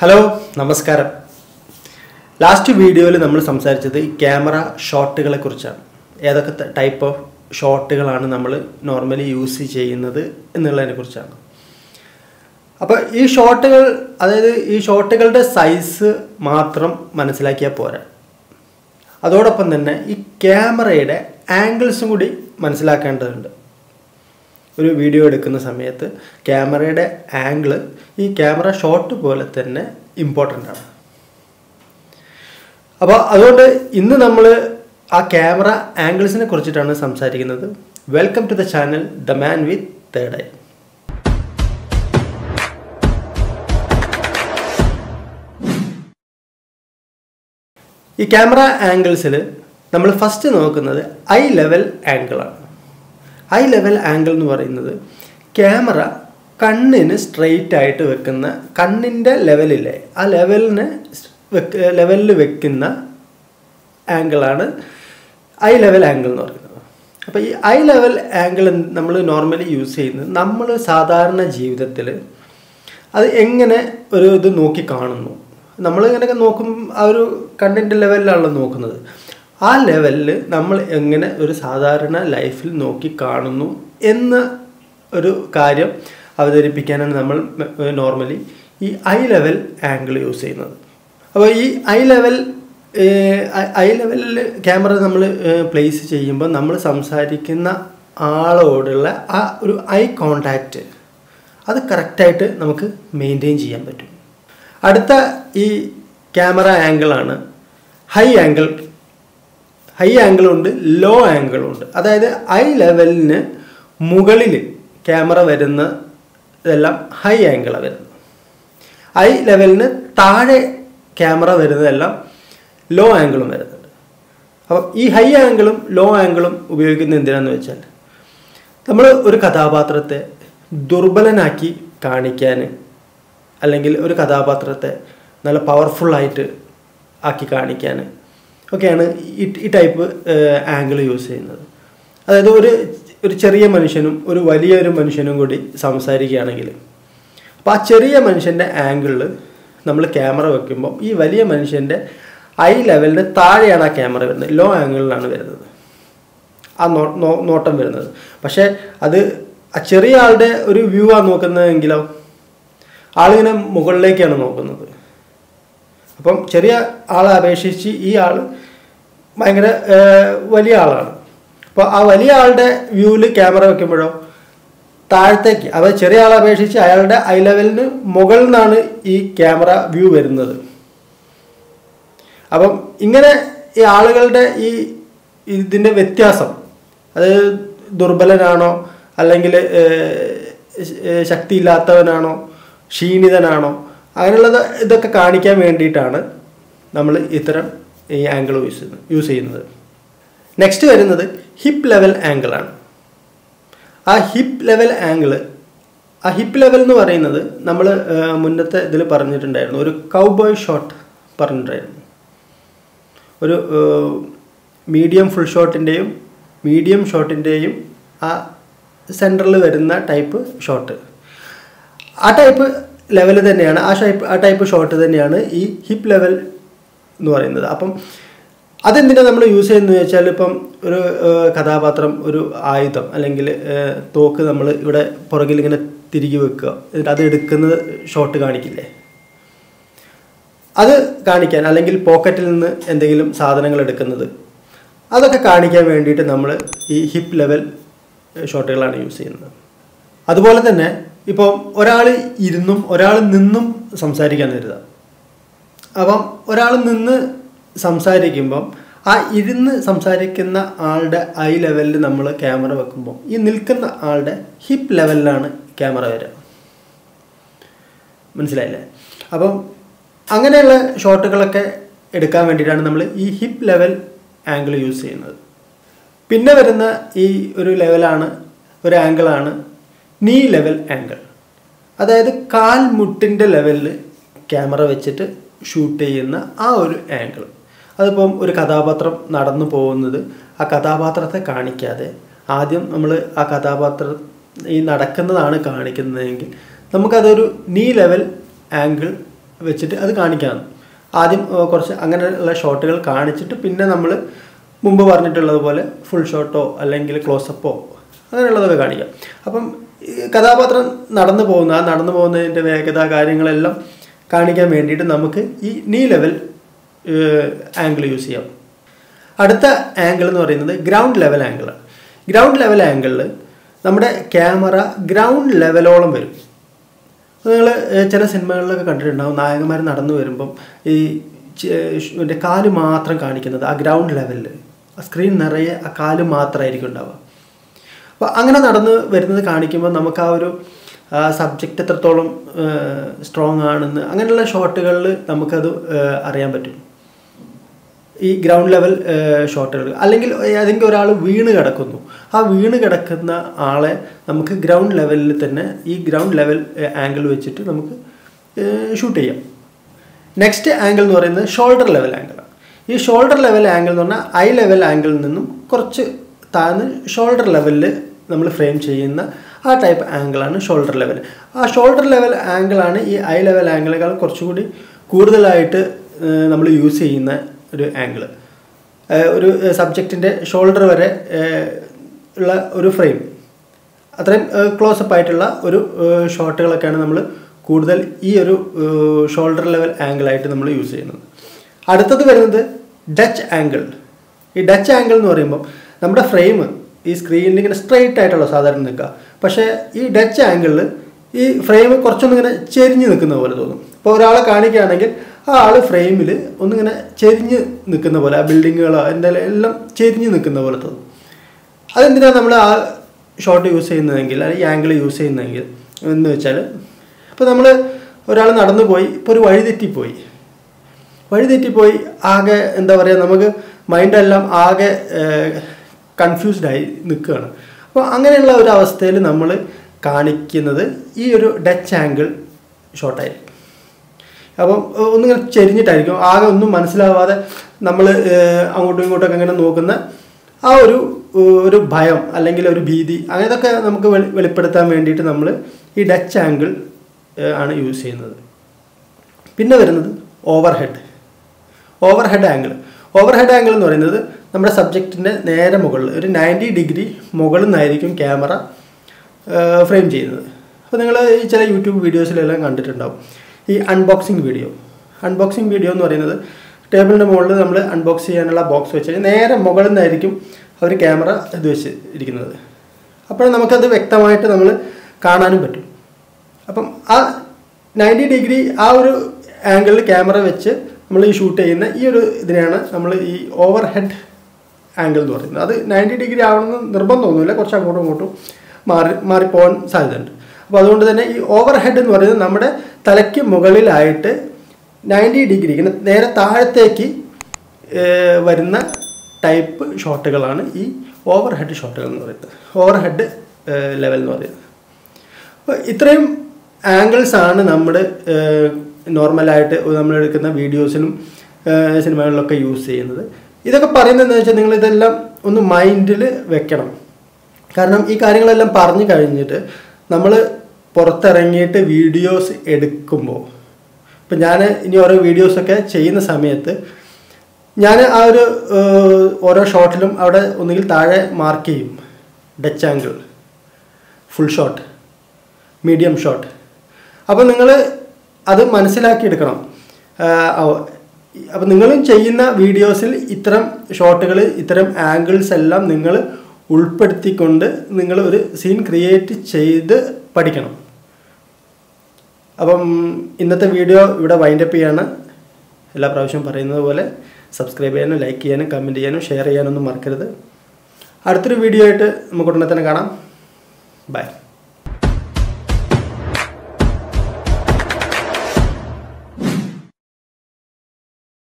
hello നമസ്കാരം last വീഡിയോയിൽ നമ്മൾ സംസാരിച്ചത് ഈ ക്യാമറ ഷോട്ടുകളെ കുറിച്ചാണ് ഏതൊക്കെ ടൈപ്പ് ഓഫ് ഷോട്ടുകളാണ് നമ്മൾ നോർമലി യൂസ് ചെയ്യുന്നത് എന്നുള്ളതിനെ കുറിച്ചാണ് അപ്പോൾ ഈ ഷോട്ടുകൾ അതായത് ഈ ഷോട്ടുകളുടെ സൈസ് മാത്രം മനസ്സിലാക്കിയാൽ പോരാ അതോടൊപ്പം തന്നെ ഈ ക്യാമറയുടെ ആംഗിൾസും കൂടി മനസ്സിലാക്കേണ്ടതുണ്ട് ഒരു വീഡിയോ എടുക്കുന്ന സമയത്ത് ക്യാമറയുടെ ആംഗിള് ഈ ക്യാമറ ഷോട്ട് പോലെ തന്നെ ഇമ്പോർട്ടൻ്റ് ആണ് അപ്പോൾ അതുകൊണ്ട് ഇന്ന് നമ്മൾ ആ ക്യാമറ ആംഗിൾസിനെ കുറിച്ചിട്ടാണ് സംസാരിക്കുന്നത് welcome to the channel the man with third eye ഈ ക്യാമറ ആംഗിൾസിൽ നമ്മൾ ഫസ്റ്റ് നോക്കുന്നത് ഐ ലെവൽ ആംഗിളാണ് ഐ ലെവൽ ആംഗിൾ എന്ന് പറയുന്നത് ക്യാമറ കണ്ണിന് സ്ട്രെയിറ്റ് ആയിട്ട് വെക്കുന്ന കണ്ണിൻ്റെ ലെവലില്ലേ ആ ലെവലിന് വെക്ക് ലെവലിൽ വെക്കുന്ന ആംഗിളാണ് ഐ ലെവൽ ആംഗിൾ എന്ന് പറയുന്നത് അപ്പോൾ ഈ ഐ ലെവൽ ആംഗിൾ നമ്മൾ നോർമലി യൂസ് ചെയ്യുന്നത് നമ്മൾ സാധാരണ ജീവിതത്തിൽ അത് എങ്ങനെ ഒരു ഇത് നോക്കി കാണുന്നു നമ്മൾ ഇങ്ങനെയൊക്കെ നോക്കും ആ ഒരു കണ്ണിൻ്റെ ലെവലിലാണല്ലോ നോക്കുന്നത് ആ ലെവലിൽ നമ്മൾ എങ്ങനെ ഒരു സാധാരണ ലൈഫിൽ നോക്കി കാണുന്നു എന്ന ഒരു കാര്യം അവതരിപ്പിക്കാനാണ് നമ്മൾ നോർമലി ഈ ഐ ലെവൽ ആംഗിൾ യൂസ് ചെയ്യുന്നത് അപ്പോൾ ഈ ഐ ലെവൽ ഐ ലെവലിൽ ക്യാമറ നമ്മൾ പ്ലേസ് ചെയ്യുമ്പോൾ നമ്മൾ സംസാരിക്കുന്ന ആളോടുള്ള ആ ഒരു ഐ കോണ്ടാക്റ്റ് അത് കറക്റ്റായിട്ട് നമുക്ക് മെയിൻറ്റെയിൻ ചെയ്യാൻ പറ്റും അടുത്ത ഈ ക്യാമറ ആംഗിളാണ് ഹൈ ആംഗിൾ ഹൈ ആംഗിളുണ്ട് ലോ ആംഗിളുണ്ട് അതായത് ഐ ലെവലിന് മുകളിൽ ക്യാമറ വരുന്ന ഇതെല്ലാം ഹൈ ആംഗിളാണ് വരുന്നത് ഐ ലെവലിന് താഴെ ക്യാമറ വരുന്നതെല്ലാം ലോ ആംഗിളും വരുന്നുണ്ട് അപ്പം ഈ ഹൈ ആംഗിളും ലോ ആംഗിളും ഉപയോഗിക്കുന്നത് എന്തിനാന്ന് വെച്ചാൽ നമ്മൾ ഒരു കഥാപാത്രത്തെ ദുർബലനാക്കി കാണിക്കാൻ അല്ലെങ്കിൽ ഒരു കഥാപാത്രത്തെ നല്ല പവർഫുള്ളായിട്ട് ആക്കി കാണിക്കാൻ ഒക്കെയാണ് ഈ ഈ ടൈപ്പ് ആംഗിൾ യൂസ് ചെയ്യുന്നത് അതായത് ഒരു ഒരു ചെറിയ മനുഷ്യനും ഒരു വലിയൊരു മനുഷ്യനും കൂടി സംസാരിക്കുകയാണെങ്കിൽ അപ്പോൾ ആ ചെറിയ മനുഷ്യൻ്റെ ആംഗിളിൽ നമ്മൾ ക്യാമറ വെക്കുമ്പോൾ ഈ വലിയ മനുഷ്യൻ്റെ ഐ ലെവലിന് താഴെയാണ് ആ ക്യാമറ വരുന്നത് ലോ ആംഗിളിലാണ് വരുന്നത് ആ നോട്ടം വരുന്നത് പക്ഷേ അത് ആ ചെറിയ ആളുടെ ഒരു വ്യൂ ആണ് നോക്കുന്നതെങ്കിലോ ആളിങ്ങനെ മുകളിലേക്കാണ് നോക്കുന്നത് അപ്പം ചെറിയ ആളെ അപേക്ഷിച്ച് ഈ ആൾ ഭയങ്കര വലിയ ആളാണ് അപ്പോൾ ആ വലിയ ആളുടെ വ്യൂവിൽ ക്യാമറ വെക്കുമ്പോഴോ താഴത്തേക്ക് അതായത് ചെറിയ ആളെ അപേക്ഷിച്ച് അയാളുടെ ഐ ലെവലിന് മുകളിൽ നിന്നാണ് ഈ ക്യാമറ വ്യൂ വരുന്നത് അപ്പം ഇങ്ങനെ ഈ ആളുകളുടെ ഈ ഇതിൻ്റെ വ്യത്യാസം അത് ദുർബലനാണോ അല്ലെങ്കിൽ ശക്തിയില്ലാത്തവനാണോ ക്ഷീണിതനാണോ അങ്ങനെയുള്ളത് ഇതൊക്കെ കാണിക്കാൻ വേണ്ടിയിട്ടാണ് നമ്മൾ ഇത്തരം ഈ ആംഗിൾ യൂസ് യൂസ് ചെയ്യുന്നത് നെക്സ്റ്റ് വരുന്നത് ഹിപ്പ് ലെവൽ ആംഗിളാണ് ആ ഹിപ്പ് ലെവൽ ആംഗിൾ ആ ഹിപ്പ് ലെവൽ എന്ന് പറയുന്നത് നമ്മൾ മുന്നത്തെ ഇതിൽ പറഞ്ഞിട്ടുണ്ടായിരുന്നു ഒരു കൗബോയ് ഷോട്ട് പറഞ്ഞിട്ടുണ്ടായിരുന്നു ഒരു മീഡിയം ഫുൾ ഷോട്ടിൻ്റെയും മീഡിയം ഷോട്ടിൻ്റെയും ആ സെൻറ്ററിൽ വരുന്ന ടൈപ്പ് ഷോട്ട് ആ ടൈപ്പ് ലെവൽ തന്നെയാണ് ആ ടൈപ്പ് ആ ടൈപ്പ് ഷോട്ട് തന്നെയാണ് ഈ ഹിപ്പ് ലെവൽ എന്ന് പറയുന്നത് അപ്പം അതെന്തിനാണ് നമ്മൾ യൂസ് ചെയ്യുന്നത് വെച്ചാൽ ഇപ്പം ഒരു കഥാപാത്രം ഒരു ആയുധം അല്ലെങ്കിൽ തോക്ക് നമ്മൾ ഇവിടെ പുറകിൽ ഇങ്ങനെ തിരികെ വെക്കുക എന്നിട്ട് അത് എടുക്കുന്ന ഷോട്ട് കാണിക്കില്ലേ അത് കാണിക്കാൻ അല്ലെങ്കിൽ പോക്കറ്റിൽ നിന്ന് എന്തെങ്കിലും സാധനങ്ങൾ എടുക്കുന്നത് അതൊക്കെ കാണിക്കാൻ വേണ്ടിയിട്ട് നമ്മൾ ഈ ഹിപ്പ് ലെവൽ ഷോട്ടുകളാണ് യൂസ് ചെയ്യുന്നത് അതുപോലെ തന്നെ ഇപ്പോൾ ഒരാൾ ഇരുന്നും ഒരാൾ നിന്നും സംസാരിക്കാൻ കരുതാം അപ്പം ഒരാൾ നിന്ന് സംസാരിക്കുമ്പം ആ ഇരുന്ന് സംസാരിക്കുന്ന ആളുടെ ഐ ലെവലിൽ നമ്മൾ ക്യാമറ വെക്കുമ്പോൾ ഈ നിൽക്കുന്ന ആളുടെ ഹിപ്പ് ലെവലിലാണ് ക്യാമറ വരിക മനസ്സിലായില്ലേ അപ്പം അങ്ങനെയുള്ള ഷോട്ടുകളൊക്കെ എടുക്കാൻ വേണ്ടിയിട്ടാണ് നമ്മൾ ഈ ഹിപ്പ് ലെവൽ ആംഗിൾ യൂസ് ചെയ്യുന്നത് പിന്നെ വരുന്ന ഈ ഒരു ലെവലാണ് ഒരു ആംഗിളാണ് നീ ലെവൽ ആംഗിൾ അതായത് കാൽ മുട്ടിൻ്റെ ലെവലിൽ ക്യാമറ വെച്ചിട്ട് ഷൂട്ട് ചെയ്യുന്ന ആ ഒരു ആംഗിൾ അതിപ്പം ഒരു കഥാപാത്രം നടന്നു പോകുന്നത് ആ കഥാപാത്രത്തെ കാണിക്കാതെ ആദ്യം നമ്മൾ ആ കഥാപാത്രം ഈ നടക്കുന്നതാണ് കാണിക്കുന്നതെങ്കിൽ നമുക്കതൊരു നീ ലെവൽ ആംഗിൾ വെച്ചിട്ട് അത് കാണിക്കാം ആദ്യം ഏഹ്, കുറച്ച് അങ്ങനെയുള്ള ഷോട്ടുകൾ കാണിച്ചിട്ട് പിന്നെ നമ്മൾ മുമ്പ് പറഞ്ഞിട്ടുള്ളതുപോലെ ഫുൾ ഷോട്ടോ അല്ലെങ്കിൽ ക്ലോസപ്പോ അങ്ങനെയുള്ളതൊക്കെ കാണിക്കാം അപ്പം ഈ കഥാപാത്രം നടന്നു പോകുന്ന ആ നടന്നു പോകുന്നതിൻ്റെ വേഗത കാര്യങ്ങളെല്ലാം കാണിക്കാൻ വേണ്ടിയിട്ട് നമുക്ക് ഈ നീ ലെവൽ ആംഗിൾ യൂസ് ചെയ്യാം അടുത്ത ആംഗിൾ എന്ന് പറയുന്നത് ഗ്രൗണ്ട് ലെവൽ ആംഗിളാണ് ഗ്രൗണ്ട് ലെവൽ ആംഗിളിൽ നമ്മുടെ ക്യാമറ ഗ്രൗണ്ട് ലെവലോളം വരും നിങ്ങൾ ചില സിനിമകളിലൊക്കെ കണ്ടിട്ടുണ്ടാവും നായകന്മാർ നടന്നു വരുമ്പം ഈ ചെ- മറ്റേ കാല് മാത്രം കാണിക്കുന്നത് ആ ഗ്രൗണ്ട് ലെവലിൽ ആ സ്ക്രീൻ നിറയെ ആ കാല് മാത്രമായിരിക്കും ഉണ്ടാവുക അപ്പോൾ അങ്ങനെ നടന്ന് വരുന്നത് കാണിക്കുമ്പോൾ നമുക്ക് ആ ഒരു സബ്ജക്റ്റ് എത്രത്തോളം സ്ട്രോങ് ആണെന്ന് അങ്ങനെയുള്ള ഷോട്ടുകളിൽ നമുക്കത് ആ, അറിയാൻ പറ്റും ഈ ഗ്രൗണ്ട് ലെവൽ ഷോട്ടുകൾ അല്ലെങ്കിൽ ഏതെങ്കിലും ഒരാൾ വീണ് കിടക്കുന്നു ആ വീണ് കിടക്കുന്ന ആളെ നമുക്ക് ഗ്രൗണ്ട് ലെവലിൽ തന്നെ ഈ ഗ്രൗണ്ട് ലെവൽ ആംഗിൾ വെച്ചിട്ട് നമുക്ക് ഷൂട്ട് ചെയ്യാം നെക്സ്റ്റ് ആംഗിൾ എന്ന് പറയുന്നത് ഷോൾഡർ ലെവൽ ആംഗിളാണ് ഈ ഷോൾഡർ ലെവൽ ആംഗിൾ എന്ന് പറഞ്ഞാൽ ഐ ലെവൽ ആംഗിളിൽ നിന്നും കുറച്ച് താഴ്ന്ന് ഷോൾഡർ ലെവലിൽ നമ്മൾ ഫ്രെയിം ചെയ്യുന്ന ആ ടൈപ്പ് ആംഗിളാണ് ഷോൾഡർ ലെവൽ ആ ഷോൾഡർ ലെവൽ ആംഗിളാണ് ഈ ഐ ലെവൽ ആംഗിളേക്കാൾ കുറച്ചുകൂടി കൂടുതലായിട്ട് നമ്മൾ യൂസ് ചെയ്യുന്ന ഒരു ആംഗിൾ ഒരു സബ്ജക്റ്റിൻ്റെ ഷോൾഡർ വരെ ഏഹ്, ഉള്ള ഒരു ഫ്രെയിം അത്രയും ക്ലോസപ്പ് ആയിട്ടുള്ള ഒരു ഏഹ്, ഷോട്ടുകളൊക്കെയാണ് നമ്മൾ കൂടുതൽ ഈ ഒരു ഷോൾഡർ ലെവൽ ആംഗിളായിട്ട് നമ്മൾ യൂസ് ചെയ്യുന്നത് അടുത്തത് വരുന്നത് ഡച്ച് ആംഗിൾ ഈ ഡച്ച് ആംഗിൾ എന്ന് പറയുമ്പോൾ നമ്മുടെ ഫ്രെയിം ഈ സ്ക്രീനിൽ ഇങ്ങനെ സ്ട്രെയിറ്റ് ആയിട്ടുള്ള സാധാരണ നിൽക്കുക പക്ഷേ ഈ ഡച്ച് ആംഗിളിൽ ഈ ഫ്രെയിം കുറച്ചൊന്നും ഇങ്ങനെ ചെരിഞ്ഞ് നിൽക്കുന്ന പോലെ തോന്നും ഇപ്പോൾ ഒരാളെ കാണിക്കുകയാണെങ്കിൽ ആ ആൾ ഫ്രെയിമിൽ ഒന്നിങ്ങനെ ചെരിഞ്ഞ് നിൽക്കുന്ന പോലെ ആ ബിൽഡിങ്ങുകളോ എന്തായാലും എല്ലാം ചെരിഞ്ഞ് നിൽക്കുന്ന പോലെ തോന്നും അതെന്തിനാണ് നമ്മൾ ആ ഷോട്ട് യൂസ് ചെയ്യുന്നതെങ്കിൽ അല്ലെങ്കിൽ ആംഗിൾ യൂസ് ചെയ്യുന്നതെങ്കിൽ എന്ന് വെച്ചാൽ ഇപ്പോൾ നമ്മൾ ഒരാൾ നടന്നു പോയി ഇപ്പോൾ ഒരു വഴി തെറ്റിപ്പോയി വഴി തെറ്റിപ്പോയി ആകെ എന്താ പറയുക നമുക്ക് മൈൻഡെല്ലാം ആകെ കൺഫ്യൂസ്ഡ് ആയി നിൽക്കുകയാണ് അപ്പോൾ അങ്ങനെയുള്ള ഒരു അവസ്ഥയിൽ നമ്മൾ കാണിക്കുന്നത് ഈ ഒരു ഡച്ച് ആംഗിൾ ഷോട്ടായിരിക്കും അപ്പം ഏഹ്, ഒന്നിങ്ങനെ ചെരിഞ്ഞിട്ടായിരിക്കും ആകെ ഒന്നും മനസ്സിലാവാതെ നമ്മൾ അങ്ങോട്ടും ഇങ്ങോട്ടൊക്കെ ഇങ്ങനെ നോക്കുന്ന ആ ഒരു ഏഹ്, ഒരു ഭയം അല്ലെങ്കിൽ ഒരു ഭീതി അങ്ങനത്തൊക്കെ നമുക്ക് വെളി വെളിപ്പെടുത്താൻ വേണ്ടിയിട്ട് നമ്മൾ ഈ ഡച്ച് ആംഗിൾ ആണ് യൂസ് ചെയ്യുന്നത് പിന്നെ വരുന്നത് overhead overhead angle overhead angle എന്ന് പറയുന്നത് നമ്മുടെ സബ്ജക്റ്റിൻ്റെ നേരെ മുകളിൽ ഒരു നയൻറ്റി ഡിഗ്രി മുകളിൽ നിന്നായിരിക്കും ക്യാമറ ഫ്രെയിം ചെയ്യുന്നത് അപ്പോൾ നിങ്ങൾ ഈ ചില യൂട്യൂബ് വീഡിയോസിലെല്ലാം കണ്ടിട്ടുണ്ടാവും ഈ അൺബോക്സിങ് വീഡിയോ അൺബോക്സിങ് വീഡിയോ എന്ന് പറയുന്നത് ടേബിളിൻ്റെ മുകളിൽ നമ്മൾ അൺബോക്സ് ചെയ്യാനുള്ള ബോക്സ് വെച്ച് കഴിഞ്ഞാൽ നേരെ മുകളിൽ നിന്നായിരിക്കും അവർ ക്യാമറ ഇത് വെച്ച് ഇരിക്കുന്നത് അപ്പോൾ നമുക്കത് വ്യക്തമായിട്ട് നമ്മൾ കാണാനും പറ്റും അപ്പം ആ നയൻറ്റി ഡിഗ്രി ആ ഒരു ആംഗിളിൽ ക്യാമറ വെച്ച് നമ്മൾ ഈ ഷൂട്ട് ചെയ്യുന്ന ഈ ഒരു ഇതിനെയാണ് നമ്മൾ ഈ ഓവർ ഹെഡ് ആംഗിൾ എന്ന് പറയുന്നത് അത് നയൻറ്റി ഡിഗ്രി ആവണമെന്ന് നിർബന്ധമൊന്നുമില്ല കുറച്ച് അങ്ങോട്ടും ഇങ്ങോട്ടും മാറി മാറിപ്പോകാൻ സാധ്യതയുണ്ട് അപ്പോൾ അതുകൊണ്ട് തന്നെ ഈ ഓവർ ഹെഡ് എന്ന് പറയുന്നത് നമ്മുടെ തലയ്ക്ക് മുകളിലായിട്ട് നയൻറ്റി ഡിഗ്രി ഇങ്ങനെ നേരെ താഴത്തേക്ക് ഏഹ്, വരുന്ന ടൈപ്പ് ഷോട്ടുകളാണ് ഈ ഓവർ ഹെഡ് ഷോട്ടുകൾ എന്ന് പറയുന്നത് ഓവർ ഹെഡ് ലെവൽ എന്ന് പറയുന്നത് അപ്പോൾ ഇത്രയും ആംഗിൾസ് ആണ് നമ്മൾ നോർമലായിട്ട് നമ്മൾ എടുക്കുന്ന വീഡിയോസിലും സിനിമകളിലൊക്കെ യൂസ് ചെയ്യുന്നത് ഇതൊക്കെ പറയുന്നത് എന്താ വെച്ചാൽ നിങ്ങൾ ഇതെല്ലാം ഒന്ന് മൈൻഡിൽ വെക്കണം കാരണം ഈ കാര്യങ്ങളെല്ലാം പറഞ്ഞു കഴിഞ്ഞിട്ട് നമ്മൾ പുറത്തിറങ്ങിയിട്ട് വീഡിയോസ് എടുക്കുമ്പോൾ ഇപ്പം ഞാൻ ഇനി ഓരോ വീഡിയോസൊക്കെ ചെയ്യുന്ന സമയത്ത് ഞാൻ ആ ഒരു ഏഹ്, ഓരോ ഷോട്ടിലും അവിടെ ഒന്നുകിൽ താഴെ മാർക്ക് ചെയ്യും Dutch angle full shot medium shot അപ്പോൾ നിങ്ങൾ അത് മനസ്സിലാക്കിയെടുക്കണം അപ്പോൾ നിങ്ങളും ചെയ്യുന്ന വീഡിയോസിൽ ഇത്തരം ഷോട്ടുകൾ ഇത്തരം ആംഗിൾസ് എല്ലാം നിങ്ങൾ ഉൾപ്പെടുത്തിക്കൊണ്ട് നിങ്ങൾ ഒരു സീൻ ക്രിയേറ്റ് ചെയ്ത് പഠിക്കണം അപ്പം ഇന്നത്തെ വീഡിയോ ഇവിടെ വൈൻഡപ്പ് ചെയ്യാണ് എല്ലാ പ്രാവശ്യവും പറയുന്നത് പോലെ സബ്സ്ക്രൈബ് ചെയ്യാനും ലൈക്ക് ചെയ്യാനും കമൻറ്റ് ചെയ്യാനും ഷെയർ ചെയ്യാനൊന്നും മറക്കരുത് അടുത്തൊരു വീഡിയോ ആയിട്ട് നമുക്ക് ഉടനെ തന്നെ കാണാം ബൈ